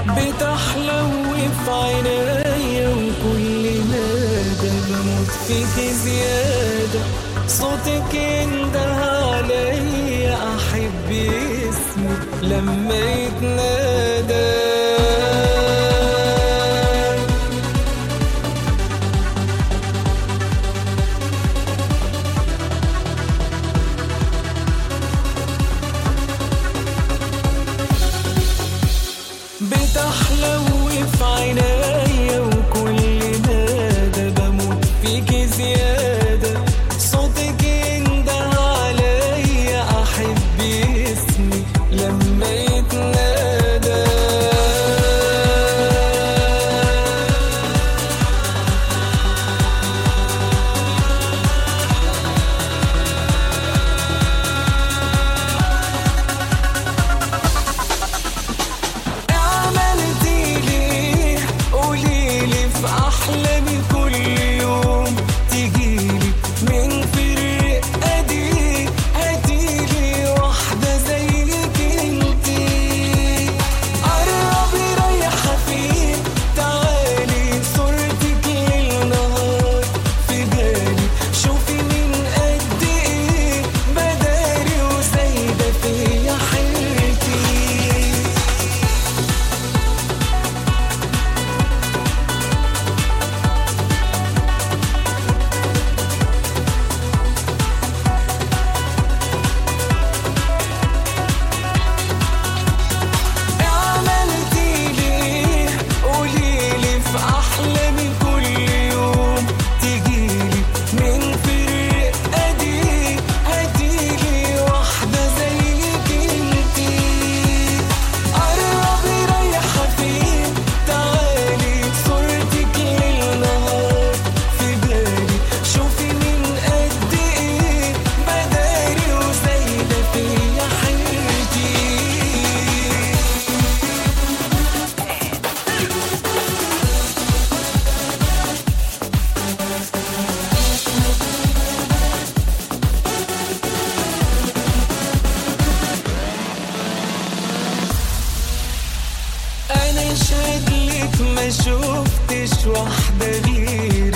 بتحلو في عينيا وكل مدى بموت فيك زيادة صوتك انده عليا أحب اسمك لما يتنادى بتحلو في عينيا وكل مدى بموت فيك زيادة صوتك انده عليا أحب اسمك لما يتنادى عملتي ليه قوليلي في احلامي كل يوم تجيلي من فرق ادي هاتيلي واحده زيك انتي قربي رايحه فين تعالي صورتك للنهار في بالي شوفي من قد ايه بداري وزايده فيا حيرتي عملتي ليه قوليلي في احلامي كل يوم تجيلي من فرق ادي هاتيلي واحده زيك انتي قربي رايحه فين تعالي صورتك للنهار في بالي شوفي من قد ايه بداري وزايده فيا حيرتي انا اشهد لك ما شفتش واحده غيرك